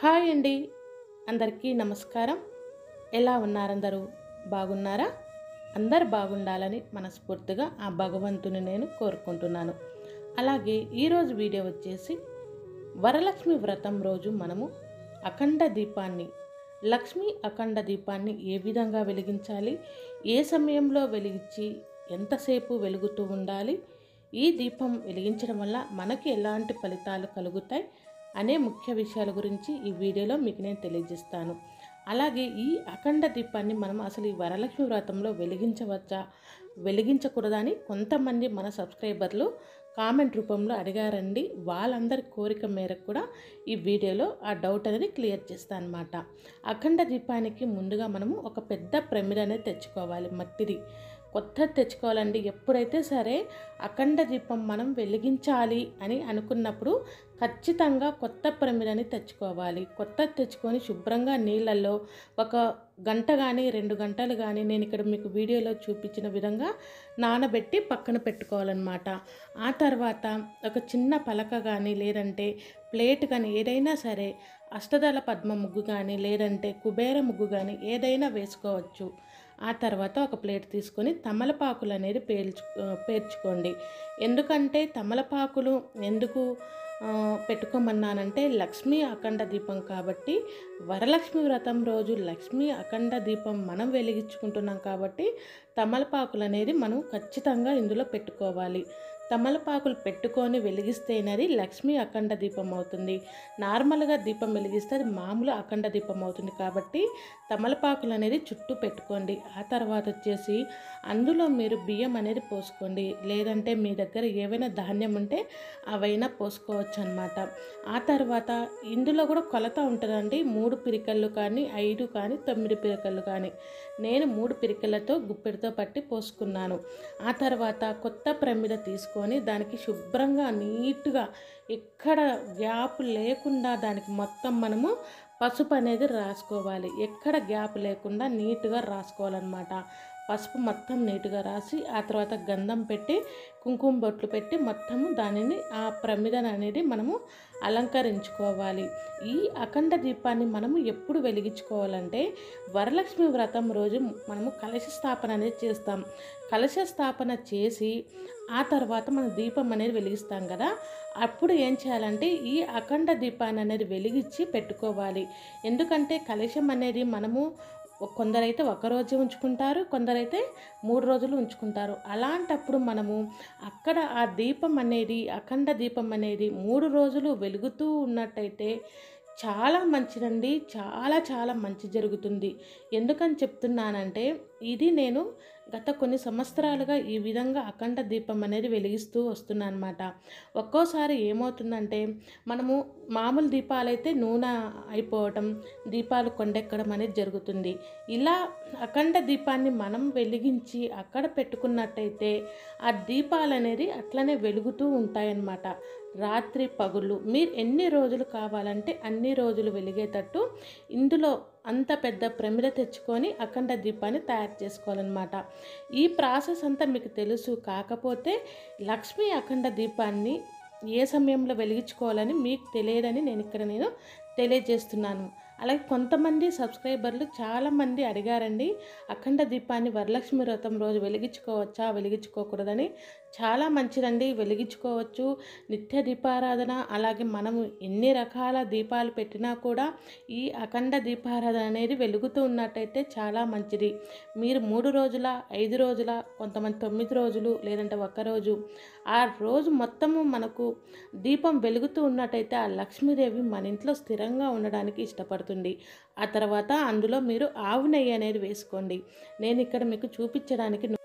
hi అండి అందరికీ నమస్కారం ఎలా ఉన్నారందరూ బాగున్నారా అందరు బాగుండాలని మనస్ఫూర్తిగా ఆ భగవంతుని నేను కోరుకుంటున్నాను అలాగే ఈరోజు వీడియో వచ్చేసి వరలక్ష్మి వ్రతం రోజు మనము అఖండ దీపాన్ని లక్ష్మి అఖండ దీపాన్ని ఏ విధంగా వెలిగించాలి ఏ సమయంలో వెలిగించి ఎంతసేపు వెలుగుతూ ఉండాలి ఈ దీపం వెలిగించడం వల్ల మనకి ఎలాంటి ఫలితాలు కలుగుతాయి అనే ముఖ్య విషయాల గురించి ఈ వీడియోలో మీకు నేను తెలియజేస్తాను అలాగే ఈ అఖండ దీపాన్ని మనం అసలు ఈ వరలక్ష్మి వ్రతంలో వెలిగించవచ్చా వెలిగించకూడదా అని కొంతమంది మన సబ్స్క్రైబర్లు కామెంట్ రూపంలో అడిగారండి వాళ్ళందరి కోరిక మేరకు కూడా ఈ వీడియోలో ఆ డౌట్ అనేది క్లియర్ చేస్తాను అనమాట అఖండ దీపానికి ముందుగా మనము ఒక పెద్ద ప్రమిద అనేది తెచ్చుకోవాలి మట్టిది కొత్తది తెచ్చుకోవాలండి ఎప్పుడైతే సరే అఖండ దీపం మనం వెలిగించాలి అని అనుకున్నప్పుడు ఖచ్చితంగా కొత్త ప్రమిదని తెచ్చుకోవాలి కొత్తది తెచ్చుకొని శుభ్రంగా నీళ్ళల్లో ఒక గంట కానీ రెండు గంటలు కానీ నేను ఇక్కడ మీకు వీడియోలో చూపించిన విధంగా నానబెట్టి పక్కన పెట్టుకోవాలన్నమాట ఆ తర్వాత ఒక చిన్న పలక కానీ లేదంటే ప్లేట్ కానీ ఏదైనా సరే అష్టదళ పద్మ ముగ్గు కానీ లేదంటే కుబేర ముగ్గు కానీ ఏదైనా వేసుకోవచ్చు ఆ తర్వాత ఒక ప్లేట్ తీసుకొని తమలపాకులు అనేది పేల్చు పేర్చుకోండి ఎందుకంటే తమలపాకులు ఎందుకు ఆ, పెట్టుకోమన్నానంటే లక్ష్మీ అఖండ దీపం కాబట్టి వరలక్ష్మి వ్రతం రోజు లక్ష్మీ అఖండ దీపం మనం వెలిగించుకుంటున్నాం కాబట్టి తమలపాకులు అనేది మనం ఖచ్చితంగా ఇందులో పెట్టుకోవాలి తమలపాకులు పెట్టుకొని వెలిగిస్తేనది లక్ష్మీ అఖండ దీపం అవుతుంది నార్మల్గా దీపం వెలిగిస్తే అది మామూలు అఖండ దీపం అవుతుంది కాబట్టి తమలపాకులు అనేది చుట్టూ పెట్టుకోండి ఆ తర్వాత వచ్చేసి అందులో మీరు బియ్యం అనేది పోసుకోండి లేదంటే మీ దగ్గర ఏవైనా ధాన్యం ఉంటే అవైనా పోసుకోవచ్చు అనమాట ఆ తర్వాత ఇందులో కూడా కొలత ఉంటుందండి మూడు పిరికళ్ళు కానీ ఐదు కానీ తొమ్మిది పిరికళ్ళు కానీ నేను మూడు పిరికలతో గుప్పెడితో పట్టి పోసుకున్నాను ఆ తర్వాత కొత్త ప్రమిద తీసుకొని దానికి శుభ్రంగా నీట్గా ఎక్కడ గ్యాప్ లేకుండా దానికి మొత్తం మనము పసుపు అనేది రాసుకోవాలి ఎక్కడ గ్యాప్ లేకుండా నీట్గా రాసుకోవాలన్నమాట పసుపు మొత్తం నీట్గా రాసి ఆ తర్వాత గంధం పెట్టి కుంకుమ బొట్లు పెట్టి మొత్తము దానిని ఆ ప్రమిదన అనేది మనము అలంకరించుకోవాలి ఈ అఖండ దీపాన్ని మనము ఎప్పుడు వెలిగించుకోవాలంటే వరలక్ష్మి వ్రతం రోజు మనము కలశ స్థాపన అనేది చేస్తాం కలశ స్థాపన చేసి ఆ తర్వాత మనం దీపం అనేది వెలిగిస్తాం కదా అప్పుడు ఏం చేయాలంటే ఈ అఖండ దీపాన్ని అనేది వెలిగించి పెట్టుకోవాలి ఎందుకంటే కలశం అనేది మనము కొందరైతే ఒక రోజే ఉంచుకుంటారు కొందరైతే మూడు రోజులు ఉంచుకుంటారు అలాంటప్పుడు మనము అక్కడ ఆ దీపం అనేది అఖండ దీపం అనేది మూడు రోజులు వెలుగుతూ ఉన్నట్టయితే చాలా మంచిదండి చాలా చాలా మంచి జరుగుతుంది ఎందుకని చెప్తున్నానంటే ఇది నేను గత కొన్ని సంవత్సరాలుగా ఈ విధంగా అఖండ దీపం అనేది వెలిగిస్తూ వస్తున్నాను అనమాట ఒక్కోసారి ఏమవుతుందంటే మనము మామూలు దీపాలైతే నూనె అయిపోవటం దీపాలు కొండెక్కడం అనేది జరుగుతుంది ఇలా అఖండ దీపాన్ని మనం వెలిగించి అక్కడ పెట్టుకున్నట్టయితే ఆ దీపాలు అనేది అట్లనే వెలుగుతూ ఉంటాయన్నమాట రాత్రి పగులు మీరు ఎన్ని రోజులు కావాలంటే అన్ని రోజులు వెలిగేటట్టు ఇందులో అంత పెద్ద ప్రమిద తెచ్చుకొని అఖండ దీపాన్ని తయారు చేసుకోవాలన్నమాట ఈ ప్రాసెస్ అంతా మీకు తెలుసు కాకపోతే లక్ష్మీ అఖండ దీపాన్ని ఏ సమయంలో వెలిగించుకోవాలని మీకు తెలియదని నేను ఇక్కడ నేను తెలియజేస్తున్నాను అలాగే కొంతమంది సబ్స్క్రైబర్లు చాలామంది అడిగారండి అఖండ దీపాన్ని వరలక్ష్మి వ్రతం రోజు వెలిగించుకోవచ్చా వెలిగించుకోకూడదని చాలా మంచిదండి వెలిగించుకోవచ్చు నిత్య దీపారాధన అలాగే మనము ఎన్ని రకాల దీపాలు పెట్టినా కూడా ఈ అఖండ దీపారాధన అనేది వెలుగుతూ ఉన్నట్టయితే చాలా మంచిది మీరు మూడు రోజుల ఐదు రోజుల కొంతమంది తొమ్మిది రోజులు లేదంటే ఒక్క రోజు ఆ రోజు మొత్తము మనకు దీపం వెలుగుతూ ఉన్నట్టయితే ఆ లక్ష్మీదేవి మన ఇంట్లో స్థిరంగా ఉండడానికి ఇష్టపడుతుంది ఆ తర్వాత అందులో మీరు ఆవు నెయ్యి అనేది వేసుకోండి నేను ఇక్కడ మీకు చూపించడానికి ను-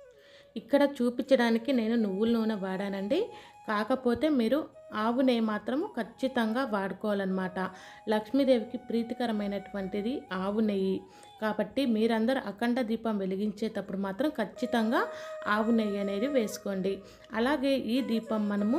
ఇక్కడ చూపించడానికి నేను నువ్వుల నూనె వాడానండి కాకపోతే మీరు ఆవు నెయ్యి మాత్రము ఖచ్చితంగా వాడుకోవాలన్నమాట లక్ష్మీదేవికి ప్రీతికరమైనటువంటిది ఆవు నెయ్యి కాబట్టి మీరందరూ అఖండ దీపం వెలిగించేటప్పుడు మాత్రం ఖచ్చితంగా ఆవు నెయ్యి అనేది వేసుకోండి అలాగే ఈ దీపం మనము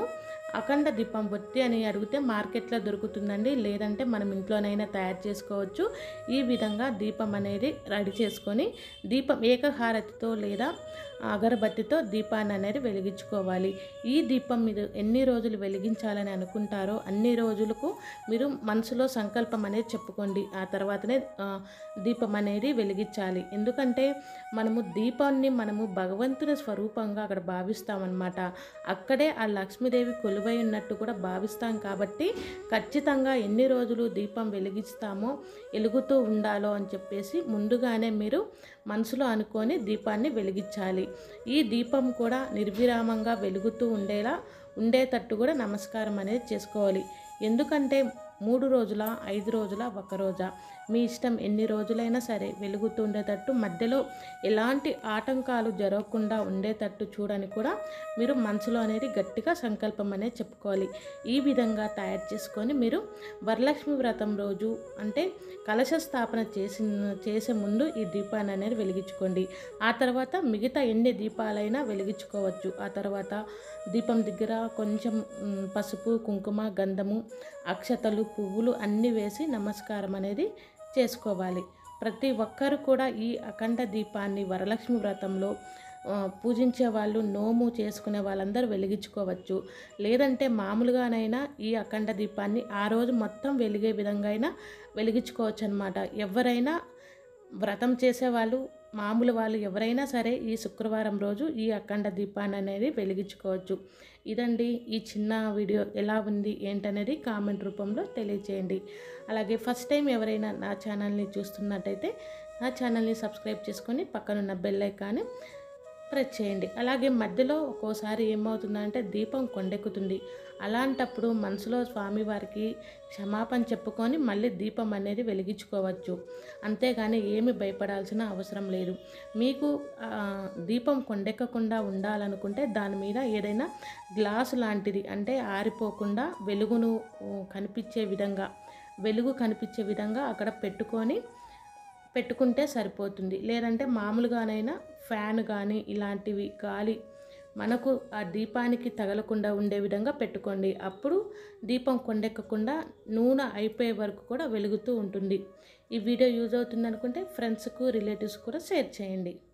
అఖండ దీపం బొత్తి అని అడిగితే మార్కెట్లో దొరుకుతుందండి లేదంటే మనం ఇంట్లోనైనా తయారు చేసుకోవచ్చు ఈ విధంగా దీపం అనేది రెడీ చేసుకొని దీపం ఏకహారతితో లేదా అగరబత్తితో దీపాన్ని అనేది వెలిగించుకోవాలి ఈ దీపం మీరు ఎన్ని రోజులు వెలిగించాలని అనుకుంటారో అన్ని రోజులకు మీరు మనసులో సంకల్పం అనేది చెప్పుకోండి ఆ తర్వాతనే ఆ, దీపం అనేది వెలిగించాలి ఎందుకంటే మనము దీపాన్ని మనము భగవంతుని స్వరూపంగా అక్కడ భావిస్తామన్నమాట అక్కడే ఆ లక్ష్మీదేవి కొలువై ఉన్నట్టు కూడా భావిస్తాం కాబట్టి ఖచ్చితంగా ఎన్ని రోజులు దీపం వెలిగిస్తామో వెలుగుతూ ఉండాలో అని చెప్పేసి ముందుగానే మీరు మనసులో అనుకొని దీపాన్ని వెలిగించాలి ఈ దీపం కూడా నిర్విరామంగా వెలుగుతూ ఉండేలా ఉండేటట్టు కూడా నమస్కారం అనేది చేసుకోవాలి ఎందుకంటే మూడు రోజుల ఐదు రోజుల ఒక రోజా మీ ఇష్టం ఎన్ని రోజులైనా సరే వెలుగుతూ ఉండేటట్టు మధ్యలో ఎలాంటి ఆటంకాలు జరగకుండా ఉండేటట్టు చూడని కూడా మీరు మనసులో అనేది గట్టిగా సంకల్పం అనేది చెప్పుకోవాలి ఈ విధంగా తయారు చేసుకొని మీరు వరలక్ష్మి వ్రతం రోజు అంటే కలశ స్థాపన చేసిన చేసే ముందు ఈ దీపాన్ని అనేది వెలిగించుకోండి ఆ తర్వాత మిగతా ఎన్ని దీపాలైనా వెలిగించుకోవచ్చు ఆ తర్వాత దీపం దగ్గర కొంచెం మ్, పసుపు కుంకుమ గంధము అక్షతలు పువ్వులు అన్నీ వేసి నమస్కారం అనేది చేసుకోవాలి ప్రతి ఒక్కరు కూడా ఈ అఖండ దీపాన్ని వరలక్ష్మి వ్రతంలో ఆ, పూజించే వాళ్ళు నోము చేసుకునే వాళ్ళందరూ వెలిగించుకోవచ్చు లేదంటే మామూలుగానైనా ఈ అఖండ దీపాన్ని ఆ రోజు మొత్తం వెలిగే విధంగా అయినా వెలిగించుకోవచ్చు అనమాట ఎవరైనా వ్రతం చేసేవాళ్ళు మామూలు వాళ్ళు ఎవరైనా సరే ఈ శుక్రవారం రోజు ఈ అఖండ దీపాన్ని అనేది వెలిగించుకోవచ్చు ఇదండి ఈ చిన్న వీడియో ఎలా ఉంది ఏంటనేది కామెంట్ రూపంలో తెలియచేయండి అలాగే ఫస్ట్ టైం ఎవరైనా నా ఛానల్ని చూస్తున్నట్టయితే నా ఛానల్ని సబ్స్క్రైబ్ చేసుకొని పక్కనున్న బెల్ ఐకాన్ని ప్రెస్ చేయండి అలాగే మధ్యలో ఒక్కోసారి ఏమవుతుందంటే దీపం కొండెక్కుతుంది అలాంటప్పుడు మనసులో స్వామివారికి క్షమాపణ చెప్పుకొని మళ్ళీ దీపం అనేది వెలిగించుకోవచ్చు అంతేగాని ఏమి భయపడాల్సిన అవసరం లేదు మీకు ఆ, దీపం కొండెక్కకుండా ఉండాలనుకుంటే దాని మీద ఏదైనా గ్లాసు లాంటిది అంటే ఆరిపోకుండా వెలుగును ఊ, కనిపించే విధంగా వెలుగు కనిపించే విధంగా అక్కడ పెట్టుకొని పెట్టుకుంటే సరిపోతుంది లేదంటే మామూలుగానైనా ఫ్యాన్ కానీ ఇలాంటివి గాలి మనకు ఆ దీపానికి తగలకుండా ఉండే విధంగా పెట్టుకోండి అప్పుడు దీపం కొండెక్కకుండా నూనె అయిపోయే వరకు కూడా వెలుగుతూ ఉంటుంది ఈ వీడియో యూజ్ అవుతుంది అనుకుంటే ఫ్రెండ్స్కు రిలేటివ్స్ కూడా షేర్ చేయండి